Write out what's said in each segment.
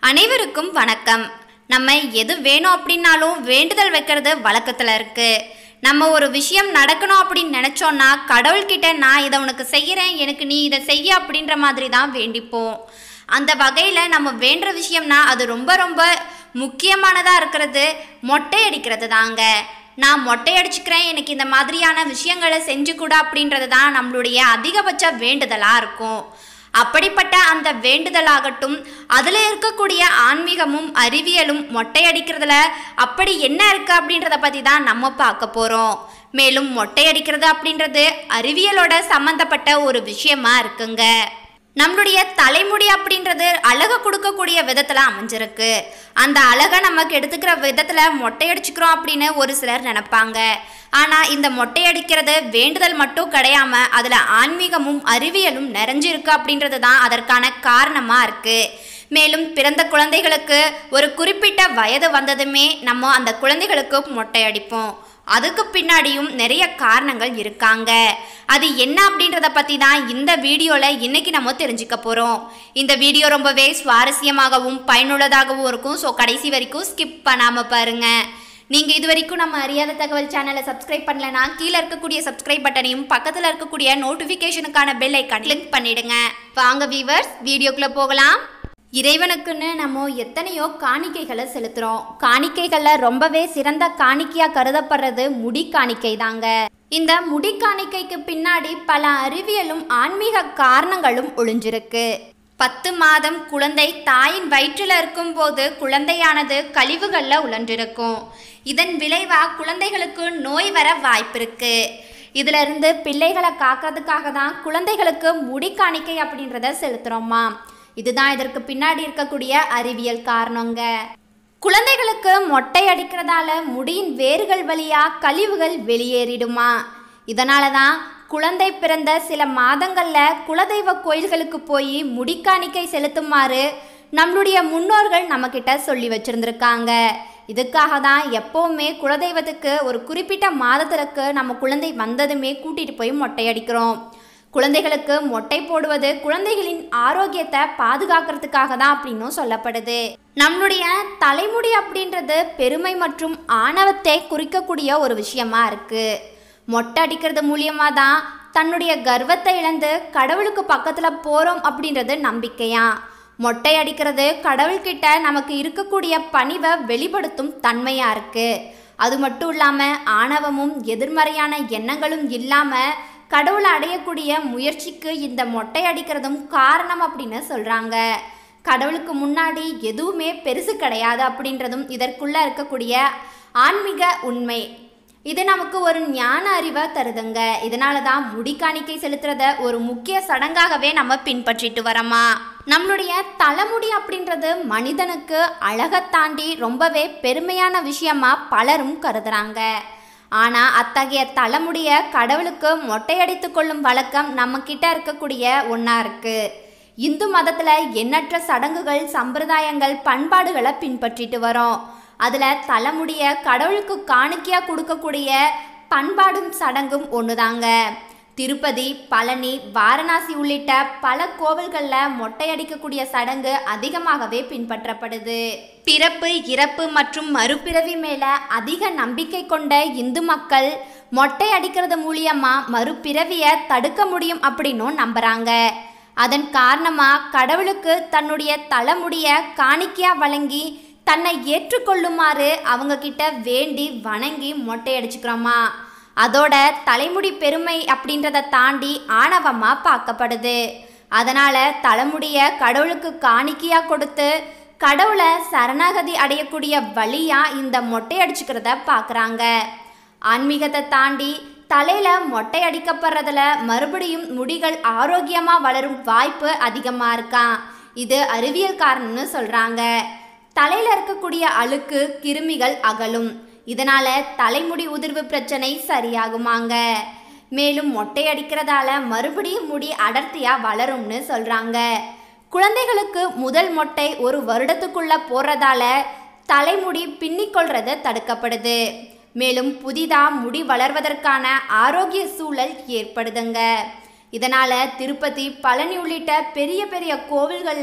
அனைவருக்கும் வணக்கம் நம்ம எது வேணும் அப்படின்னாலும் வேண்டுதல் வைக்கிறது வழக்கத்தில் இருக்கு நம்ம ஒரு விஷயம் நடக்கணும் அப்படின்னு நினச்சோன்னா கடவுள்கிட்ட நான் இதை உனக்கு செய்கிறேன் எனக்கு நீ இதை செய்ய அப்படின்ற மாதிரி தான் வேண்டிப்போம் அந்த வகையில் நம்ம வேண்டுற விஷயம்னா அது ரொம்ப ரொம்ப முக்கியமானதாக இருக்கிறது மொட்டை அடிக்கிறது தாங்க நான் மொட்டை அடிச்சுக்கிறேன் எனக்கு இந்த மாதிரியான விஷயங்களை செஞ்சு கொடு அப்படின்றது தான் நம்மளுடைய அதிகபட்ச வேண்டுதலாக இருக்கும் அப்படிப்பட்ட அந்த வேண்டுதலாகட்டும் அதில் இருக்கக்கூடிய ஆன்மீகமும் அறிவியலும் மொட்டை அடிக்கிறதுல அப்படி என்ன இருக்குது அப்படின்றத பற்றி தான் நம்ம பார்க்க போகிறோம் மேலும் மொட்டை அடிக்கிறது அப்படின்றது அறிவியலோட சம்மந்தப்பட்ட ஒரு விஷயமா இருக்குங்க நம்மளுடைய தலைமுடி அப்படின்றது அழகை கொடுக்கக்கூடிய விதத்தில் அமைஞ்சிருக்கு அந்த அழகை நமக்கு எடுத்துக்கிற விதத்தில் மொட்டை அடிச்சுக்கிறோம் அப்படின்னு ஒரு சிலர் நினைப்பாங்க ஆனால் இந்த மொட்டை அடிக்கிறது வேண்டுதல் மட்டும் கிடையாம அதில் ஆன்மீகமும் அறிவியலும் நிறைஞ்சிருக்கு அப்படின்றது தான் அதற்கான காரணமாக இருக்குது மேலும் பிறந்த குழந்தைகளுக்கு ஒரு குறிப்பிட்ட வயது வந்ததுமே நம்ம அந்த குழந்தைகளுக்கு மொட்டை அடிப்போம் அதுக்கு பின்னாடியும் நிறைய காரணங்கள் இருக்காங்க அது என்ன அப்படின்றத பற்றி தான் இந்த வீடியோவில் இன்னைக்கு நம்ம தெரிஞ்சுக்க போகிறோம் இந்த வீடியோ ரொம்பவே சுவாரஸ்யமாகவும் பயனுள்ளதாகவும் இருக்கும் ஸோ கடைசி வரைக்கும் ஸ்கிப் பண்ணாமல் பாருங்கள் நீங்கள் இது வரைக்கும் நம்ம அறியாத தகவல் சேனலை சப்ஸ்கிரைப் பண்ணலனா கீழே இருக்கக்கூடிய சப்ஸ்கிரைப் பட்டனையும் பக்கத்தில் இருக்கக்கூடிய நோட்டிஃபிகேஷனுக்கான பெல் ஐக்கான் கிளிக் பண்ணிடுங்க வாங்க வீவர்ஸ் வீடியோக்குள்ளே போகலாம் இறைவனுக்குன்னு நம்ம எத்தனையோ காணிக்கைகளை செலுத்துகிறோம் காணிக்கைகளில் ரொம்பவே சிறந்த காணிக்கையாக கருதப்படுறது முடி காணிக்கை தாங்க இந்த முடி காணிக்கைக்கு பின்னாடி பல அறிவியலும் ஆன்மீக காரணங்களும் ஒளிஞ்சிருக்கு பத்து மாதம் குழந்தை தாயின் வயிற்றில் இருக்கும்போது குழந்தையானது கழிவுகளில் உழன்றிருக்கும் இதன் விளைவாக குழந்தைகளுக்கு நோய் வர வாய்ப்பிருக்கு இதுல இருந்து பிள்ளைகளை காக்கிறதுக்காக தான் குழந்தைகளுக்கு முடி காணிக்கை அப்படின்றத செலுத்துகிறோமா இதுதான் இதற்கு பின்னாடி இருக்கக்கூடிய அறிவியல் காரணங்க குழந்தைகளுக்கு மொட்டை அடிக்கிறதால முடியின் வேர்கள் வழியா கழிவுகள் வெளியேறிடுமா இதனால தான் குழந்தை பிறந்த சில மாதங்கள்ல குலதெய்வ கோயில்களுக்கு போய் முடிக்காணிக்கை செலுத்துமாறு நம்மளுடைய முன்னோர்கள் நம்மக்கிட்ட சொல்லி வச்சிருந்திருக்காங்க இதுக்காக தான் எப்போவுமே குலதெய்வத்துக்கு ஒரு குறிப்பிட்ட மாதத்திற்கு நம்ம குழந்தை வந்ததுமே கூட்டிகிட்டு போய் மொட்டை அடிக்கிறோம் குழந்தைகளுக்கு மொட்டை போடுவது குழந்தைகளின் ஆரோக்கியத்தை பாதுகாக்கிறதுக்காக தான் அப்படின்னும் சொல்லப்படுது நம்மளுடைய தலைமுடி அப்படின்றது பெருமை மற்றும் ஆணவத்தை குறிக்கக்கூடிய ஒரு விஷயமா இருக்கு மொட்டை அடிக்கிறது மூலியமா தான் தன்னுடைய கர்வத்தை இழந்து கடவுளுக்கு பக்கத்தில் போகிறோம் அப்படின்றது நம்பிக்கையா மொட்டை அடிக்கிறது கடவுள்கிட்ட நமக்கு இருக்கக்கூடிய பணிவை வெளிப்படுத்தும் தன்மையா இருக்கு அது மட்டும் இல்லாமல் ஆணவமும் எதிர்மறையான எண்ணங்களும் இல்லாமல் கடவுளை அடையக்கூடிய முயற்சிக்கு இந்த மொட்டை அடிக்கிறதும் காரணம் அப்படின்னு சொல்கிறாங்க கடவுளுக்கு முன்னாடி எதுவுமே பெருசு கிடையாது அப்படின்றதும் இதற்குள்ளே இருக்கக்கூடிய ஆன்மீக உண்மை இது நமக்கு ஒரு ஞான அறிவை தருதுங்க இதனால தான் முடி காணிக்கை செலுத்துறத ஒரு முக்கிய சடங்காகவே நம்ம பின்பற்றிட்டு வரோமா நம்மளுடைய தலைமுடி அப்படின்றது மனிதனுக்கு அழகை தாண்டி ரொம்பவே பெருமையான விஷயமா பலரும் கருதுறாங்க ஆனால் அத்தகைய தலைமுடிய கடவுளுக்கு மொட்டையடித்து கொள்ளும் வழக்கம் நம்ம கிட்ட இருக்கக்கூடிய ஒன்றா இருக்கு இந்து மதத்தில் எண்ணற்ற சடங்குகள் சம்பிரதாயங்கள் பண்பாடுகளை பின்பற்றிட்டு வரோம் அதில் தலைமுடிய கடவுளுக்கு காணிக்கையாக கொடுக்கக்கூடிய பண்பாடும் சடங்கும் ஒன்று தாங்க திருப்பதி பழனி வாரணாசி உள்ளிட்ட பல கோவில்களில் மொட்டையடிக்கக்கூடிய சடங்கு அதிகமாகவே பின்பற்றப்படுது பிறப்பு இறப்பு மற்றும் மறுபிறவி மேல அதிக நம்பிக்கை கொண்ட இந்து மக்கள் மொட்டை அடிக்கிறது மூலியமா மறுபிறவியை தடுக்க முடியும் அப்படின்னும் நம்புறாங்க அதன் காரணமா கடவுளுக்கு தன்னுடைய தலைமுடிய காணிக்கையா வழங்கி தன்னை ஏற்றுக்கொள்ளுமாறு அவங்க கிட்ட வேண்டி வணங்கி மொட்டை அடிச்சுக்கிறோமா அதோட தலைமுடி பெருமை அப்படின்றத தாண்டி ஆணவமாக பார்க்கப்படுது அதனால் தலைமுடிய கடவுளுக்கு காணிக்கையாக கொடுத்து கடவுளை சரணாகதி அடையக்கூடிய வழியாக இந்த மொட்டை அடிச்சுக்கிறத பார்க்குறாங்க ஆன்மீகத்தை தாண்டி தலையில் மொட்டை அடிக்கப்படுறதுல மறுபடியும் முடிகள் ஆரோக்கியமாக வளரும் வாய்ப்பு அதிகமாக இருக்கான் இது அறிவியல் காரணம்னு சொல்கிறாங்க தலையில் இருக்கக்கூடிய அழுக்கு கிருமிகள் அகலும் இதனால தலைமுடி உதிர்வு பிரச்சனை சரியாகுமாங்க மேலும் மொட்டை அடிக்கிறதால மறுபடியும் முடி அடர்த்தியா வளரும்னு சொல்றாங்க குழந்தைகளுக்கு முதல் மொட்டை ஒரு வருடத்துக்குள்ள போடுறதால தலைமுடி பின்னிக்கொள்றது தடுக்கப்படுது மேலும் புதிதா முடி வளர்வதற்கான ஆரோக்கிய சூழல் ஏற்படுதுங்க இதனால் திருப்பதி பழனி உள்ளிட்ட பெரிய பெரிய கோவில்களில்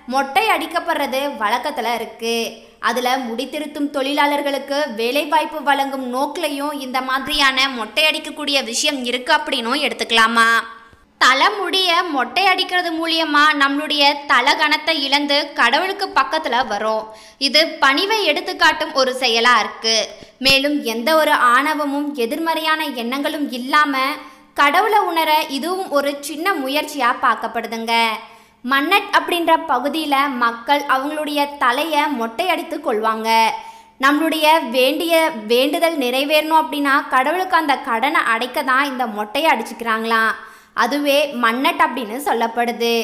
மொட்டை அடிக்கப்படுறது வழக்கத்தில் இருக்கு அதில் முடித்திருத்தும் தொழிலாளர்களுக்கு வேலைவாய்ப்பு வழங்கும் நோக்கிலையும் இந்த மாதிரியான மொட்டை அடிக்கக்கூடிய விஷயம் இருக்கு அப்படின்னும் எடுத்துக்கலாமா தலைமுடிய மொட்டை அடிக்கிறது மூலியமா நம்மளுடைய தலகணத்தை இழந்து கடவுளுக்கு பக்கத்துல வரும் இது பணிவை எடுத்துக்காட்டும் ஒரு செயலா இருக்கு மேலும் எந்த ஒரு ஆணவமும் எதிர்மறையான எண்ணங்களும் இல்லாம கடவுளை உணர இதுவும் ஒரு சின்ன முயற்சியா பார்க்கப்படுதுங்க மன்னட் அப்படின்ற பகுதியில் மக்கள் அவங்களுடைய தலையை மொட்டை அடித்து கொள்வாங்க நம்மளுடைய வேண்டிய வேண்டுதல் நிறைவேறணும் அப்படின்னா கடவுளுக்கு அந்த கடனை அடைக்க தான் இந்த மொட்டையை அடிச்சுக்கிறாங்களாம் அதுவே மன்னட் அப்படின்னு சொல்லப்படுது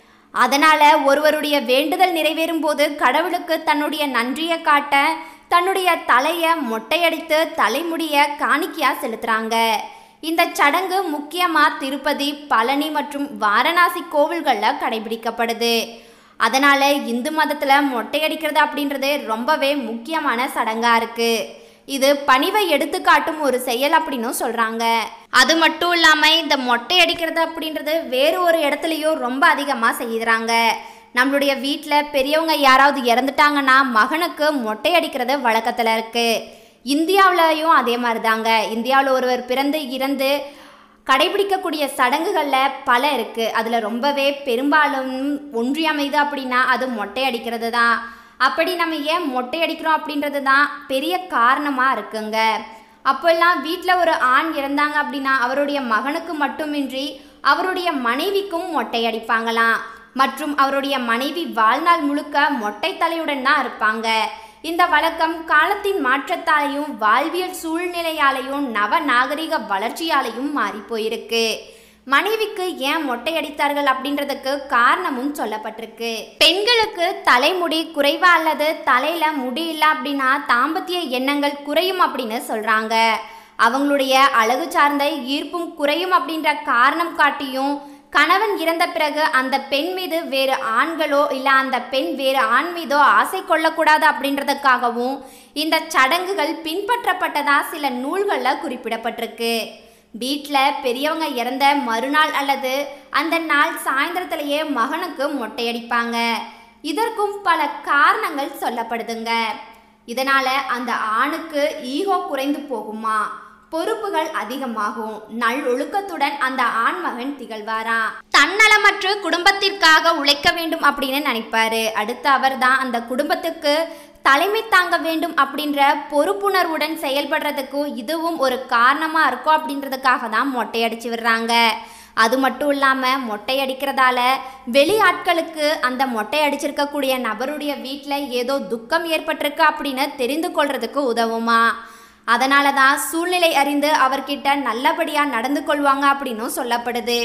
அதனால் ஒருவருடைய வேண்டுதல் நிறைவேறும் போது கடவுளுக்கு தன்னுடைய நன்றியை காட்ட தன்னுடைய தலையை மொட்டையடித்து தலைமுடிய காணிக்கையாக செலுத்துகிறாங்க இந்த சடங்கு முக்கியமாக திருப்பதி பழனி மற்றும் வாரணாசி கோவில்களில் கடைபிடிக்கப்படுது அதனால் இந்து மதத்தில் மொட்டையடிக்கிறது அப்படின்றது ரொம்பவே முக்கியமான சடங்காக இருக்குது இது பணிவை எடுத்துக்காட்டும் ஒரு செயல் அப்படின்னும் சொல்கிறாங்க அது மட்டும் இல்லாமல் இந்த மொட்டை அடிக்கிறது அப்படின்றது வேறு ஒரு இடத்துலையும் ரொம்ப அதிகமாக செய்கிறாங்க நம்மளுடைய வீட்டில் பெரியவங்க யாராவது இறந்துட்டாங்கன்னா மகனுக்கு மொட்டை அடிக்கிறது வழக்கத்தில் இருக்குது இந்தியாவிலையும் அதே மாதிரி தாங்க இந்தியாவில் ஒருவர் பிறந்து இறந்து கடைபிடிக்கக்கூடிய சடங்குகளில் பல இருக்குது அதில் ரொம்பவே பெரும்பாலும் ஒன்றியமைது அப்படின்னா அது மொட்டை அடிக்கிறது தான் அப்படி நம்ம ஏன் மொட்டை அடிக்கிறோம் அப்படின்றது தான் பெரிய காரணமாக இருக்குங்க அப்போல்லாம் வீட்டில் ஒரு ஆண் இறந்தாங்க அப்படின்னா அவருடைய மகனுக்கு மட்டுமின்றி அவருடைய மனைவிக்கும் மொட்டை அடிப்பாங்களாம் மற்றும் அவருடைய மனைவி வாழ்நாள் முழுக்க மொட்டை தலையுடன் தான் இருப்பாங்க இந்த வழக்கம் காலத்தின் மாற்றத்தாலையும் வாழ்வியல் சூழ்நிலையாலையும் நவ நாகரிக வளர்ச்சியாலையும் மாறி போயிருக்கு மனைவிக்கு ஏன் மொட்டை அடித்தார்கள் அப்படின்றதுக்கு காரணமும் சொல்லப்பட்டிருக்கு பெண்களுக்கு தலைமுடி குறைவா அல்லது தலையில முடி இல்லை அப்படின்னா தாம்பத்திய எண்ணங்கள் குறையும் அப்படின்னு சொல்றாங்க அவங்களுடைய அழகு சார்ந்த ஈர்ப்பும் குறையும் அப்படின்ற காரணம் காட்டியும் கணவன் இறந்த பிறகு அந்த பெண் மீது வேறு ஆண்களோ இல்லை அந்த பெண் வேறு ஆண் மீதோ ஆசை கொள்ளக்கூடாது அப்படின்றதுக்காகவும் இந்த சடங்குகள் பின்பற்றப்பட்டதா சில நூல்களில் குறிப்பிடப்பட்டிருக்கு வீட்டில் பெரியவங்க இறந்த மறுநாள் அல்லது அந்த நாள் சாயந்தரத்திலேயே மகனுக்கு மொட்டையடிப்பாங்க இதற்கும் பல காரணங்கள் சொல்லப்படுதுங்க இதனால அந்த ஆணுக்கு ஈகோ குறைந்து போகுமா பொறுப்புகள் அதிகமாகும் நல்லொழுக்கத்துடன் அந்த ஆண்மகன் திகழ்வாரா தன்னலமற்று குடும்பத்திற்காக உழைக்க வேண்டும் அப்படின்னு நினைப்பாரு அடுத்து அவர் தான் அந்த குடும்பத்துக்கு தலைமை தாங்க வேண்டும் அப்படின்ற பொறுப்புணர்வுடன் செயல்படுறதுக்கும் இதுவும் ஒரு காரணமாக இருக்கும் அப்படின்றதுக்காக தான் மொட்டையடிச்சு விடுறாங்க அது மட்டும் இல்லாமல் மொட்டை அடிக்கிறதால வெளி ஆட்களுக்கு அந்த மொட்டை அடிச்சிருக்கக்கூடிய நபருடைய வீட்டில் ஏதோ துக்கம் ஏற்பட்டிருக்கு அப்படின்னு தெரிந்து கொள்றதுக்கு உதவுமா அதனால தான் சூழ்நிலை அறிந்து அவர்கிட்ட நல்லபடியாக நடந்து கொள்வாங்க அப்படின்னும் சொல்லப்படுது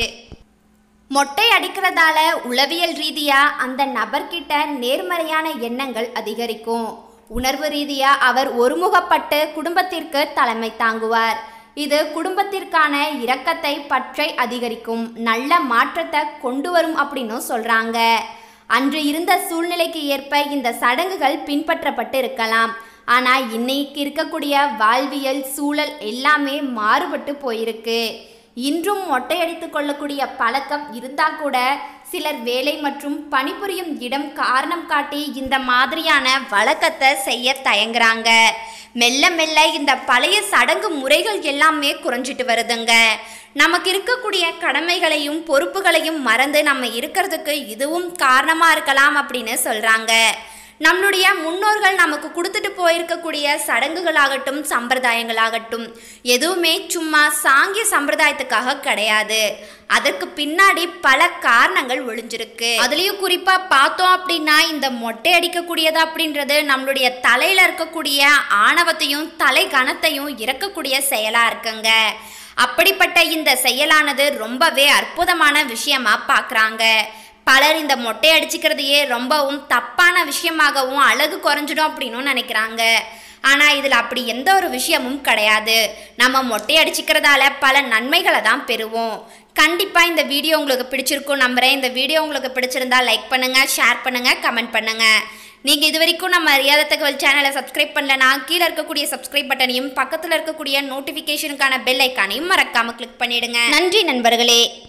மொட்டை அடிக்கிறதால உளவியல் ரீதியாக அந்த நபர்கிட்ட நேர்மறையான எண்ணங்கள் அதிகரிக்கும் உணர்வு ரீதியாக அவர் ஒருமுகப்பட்டு குடும்பத்திற்கு தலைமை தாங்குவார் இது குடும்பத்திற்கான இரக்கத்தை பற்றை அதிகரிக்கும் நல்ல மாற்றத்தை கொண்டு வரும் அப்படின்னும் சொல்கிறாங்க அன்று இருந்த சூழ்நிலைக்கு ஏற்ப இந்த சடங்குகள் பின்பற்றப்பட்டு இருக்கலாம் ஆனால் இன்னைக்கு இருக்கக்கூடிய வாழ்வியல் சூழல் எல்லாமே மாறுபட்டு போயிருக்கு இன்றும் மொட்டையடித்து கொள்ளக்கூடிய பழக்கம் இருந்தால் கூட சிலர் வேலை மற்றும் பணிபுரியும் இடம் காரணம் காட்டி இந்த மாதிரியான வழக்கத்தை செய்ய தயங்குறாங்க மெல்ல மெல்ல இந்த பழைய சடங்கு முறைகள் எல்லாமே குறைஞ்சிட்டு வருதுங்க நமக்கு இருக்கக்கூடிய கடமைகளையும் பொறுப்புகளையும் மறந்து நம்ம இருக்கிறதுக்கு இதுவும் காரணமாக இருக்கலாம் அப்படின்னு சொல்கிறாங்க நம்மளுடைய முன்னோர்கள் நமக்கு கொடுத்துட்டு போயிருக்கக்கூடிய சடங்குகளாகட்டும் சம்பிரதாயங்களாகட்டும் எதுவுமே சும்மா சாங்கிய சம்பிரதாயத்துக்காக கிடையாது அதற்கு பின்னாடி பல காரணங்கள் ஒளிஞ்சிருக்கு அதுலேயும் குறிப்பாக பார்த்தோம் அப்படின்னா இந்த மொட்டை அடிக்கக்கூடியது அப்படின்றது நம்மளுடைய தலையில் இருக்கக்கூடிய ஆணவத்தையும் தலை கணத்தையும் இறக்கக்கூடிய செயலாக இருக்குங்க அப்படிப்பட்ட இந்த செயலானது ரொம்பவே அற்புதமான விஷயமா பார்க்குறாங்க பலர் இந்த மொட்டை அடிச்சுக்கிறதையே ரொம்பவும் தப்பான விஷயமாகவும் அழகு குறைஞ்சிடும் அப்படின்னு நினைக்கிறாங்க ஆனால் இதில் அப்படி எந்த ஒரு விஷயமும் கிடையாது நம்ம மொட்டை அடிச்சுக்கிறதால பல நன்மைகளை தான் பெறுவோம் கண்டிப்பாக இந்த வீடியோ உங்களுக்கு பிடிச்சிருக்கும் நம்புகிறேன் இந்த வீடியோ உங்களுக்கு பிடிச்சிருந்தா லைக் பண்ணுங்கள் ஷேர் பண்ணுங்கள் கமெண்ட் பண்ணுங்கள் நீங்கள் இது வரைக்கும் நம்ம அறியாத தகவல் சேனலை சப்ஸ்கிரைப் பண்ணலனா கீழே இருக்கக்கூடிய சப்ஸ்கிரைப் பட்டனையும் பக்கத்தில் இருக்கக்கூடிய நோட்டிஃபிகேஷனுக்கான பெல் ஐக்கானையும் மறக்காமல் கிளிக் பண்ணிடுங்க நன்றி நண்பர்களே